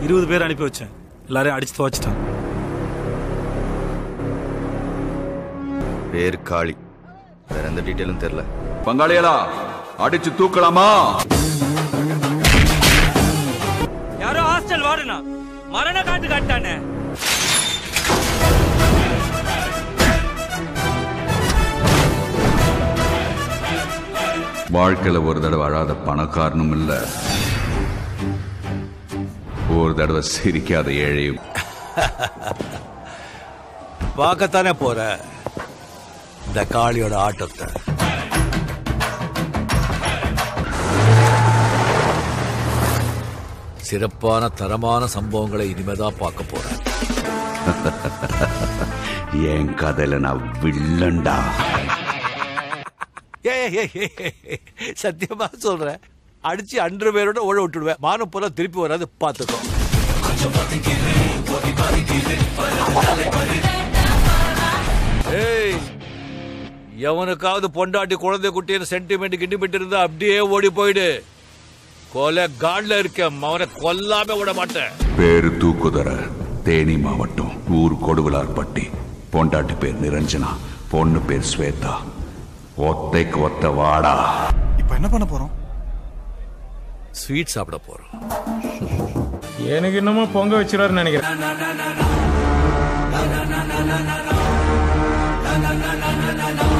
இருபது பேர் அனுப்பி வச்சேன் எல்லாரையும் அடிச்சு துவச்சிட்டான் பேர் காளி வேற எந்த டீட்டெயிலும் தெரியல பங்காளிகளா அடிச்சு தூக்கலாமா யாரோ ஹாஸ்டல் வாடுனா மரண காட்டு காட்டானே வாழ்க்கையில ஒரு தடவை அழாத பணக்காரனும் இல்ல ஒரு தடவை சிரிக்காத ஏழையும் பார்க்கத்தானே போற இந்த காளியோட ஆட்டத்தை சிறப்பான தரமான சம்பவங்களை இனிமேதான் பார்க்க போறேன் என் கதையில நான் வில்லண்டா ஏய், ஏய், ஏய், ஏய், சத்தியமா சொல்றேன் அடிச்சு அன்று பேரோட ஓட விட்டுடுவேன் மானம் போல திருப்பி வராது பார்த்துக்கோ ஏய் எவனுக்காவது பொண்டாட்டி குழந்தை குட்டின்னு சென்டிமெண்ட் கிண்டிமெண்ட் இருந்தா அப்படியே ஓடி போயிடு கொலை காட்ல இருக்கேன் அவனை கொல்லாம விட மாட்டேன் பேரு தூக்குதர தேனி மாவட்டம் ஊர் கொடுவிலார்பட்டி பொண்டாட்டி பேர் நிரஞ்சனா பொண்ணு பேர் ஸ்வேதா ஒத்தைக்கு ஒத்த வாடா இப்போ என்ன பண்ண போறோம் ஸ்வீட் சாப்பிட போறோம் எனக்கு என்னமோ பொங்க வச்சிருவாருன்னு நினைக்கிறேன்